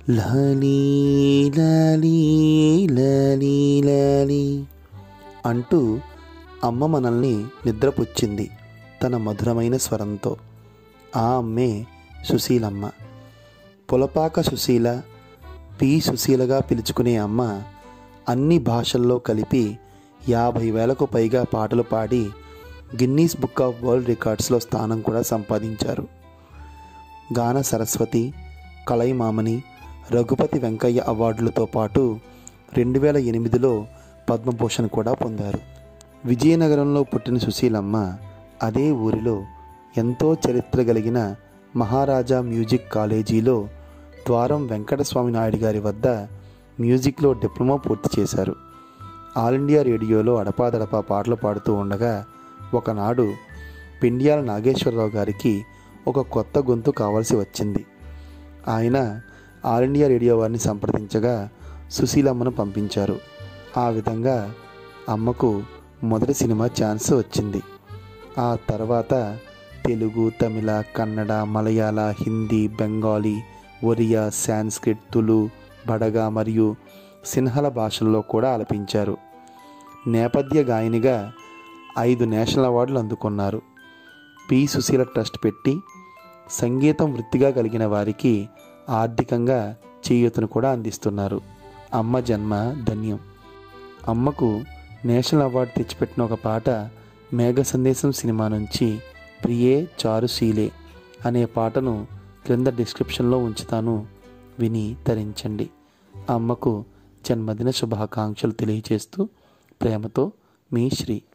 లాలీ లాలీ లాలీ లాలీ అంటూ అమ్మ మనల్ని నిద్రపుచ్చింది తన మధురమైన స్వరంతో ఆ అమ్మే సుశీలమ్మ పులపాక సుశీల పి సుశీలగా పిలుచుకునే అమ్మ అన్ని భాషల్లో కలిపి యాభై వేలకు పైగా పాటలు పాడి గిన్నీస్ బుక్ ఆఫ్ వరల్డ్ రికార్డ్స్లో స్థానం కూడా సంపాదించారు గాన సరస్వతి కలైమామని రఘుపతి వెంకయ్య అవార్డులతో పాటు రెండు వేల ఎనిమిదిలో పద్మభూషణ్ కూడా పొందారు విజయనగరంలో పుట్టిన సుశీలమ్మ అదే ఊరిలో ఎంతో చరిత్ర కలిగిన మహారాజా మ్యూజిక్ కాలేజీలో ద్వారం వెంకటస్వామి నాయుడు గారి వద్ద మ్యూజిక్లో డిప్లొమా పూర్తి చేశారు ఆల్ ఇండియా రేడియోలో అడపాదడపా పాటలు పాడుతూ ఉండగా ఒకనాడు పిండియాల నాగేశ్వరరావు గారికి ఒక కొత్త గొంతు కావాల్సి వచ్చింది ఆయన ఆల్ ఇండియా రేడియో వారిని సంప్రదించగా సుశీలమ్మను పంపించారు ఆ విధంగా అమ్మకు మొదటి సినిమా ఛాన్స్ వచ్చింది ఆ తర్వాత తెలుగు తమిళ కన్నడ మలయాళ హిందీ బెంగాలీ ఒరియా సాంస్క్రిట్ తులు బడగా మరియు సిన్హల భాషల్లో కూడా ఆలపించారు నేపథ్య గాయనిగా ఐదు నేషనల్ అవార్డులు అందుకున్నారు పి సుశీల ట్రస్ట్ పెట్టి సంగీతం వృత్తిగా కలిగిన వారికి ఆర్థికంగా చేయూతను కూడా అందిస్తున్నారు అమ్మ జన్మ ధన్యం అమ్మకు నేషనల్ అవార్డు తెచ్చిపెట్టిన ఒక పాట మేఘ సందేశం సినిమా నుంచి ప్రియే చారుశీలే అనే పాటను క్రింద డిస్క్రిప్షన్లో ఉంచుతాను విని తరించండి అమ్మకు జన్మదిన శుభాకాంక్షలు తెలియజేస్తూ ప్రేమతో మీ శ్రీ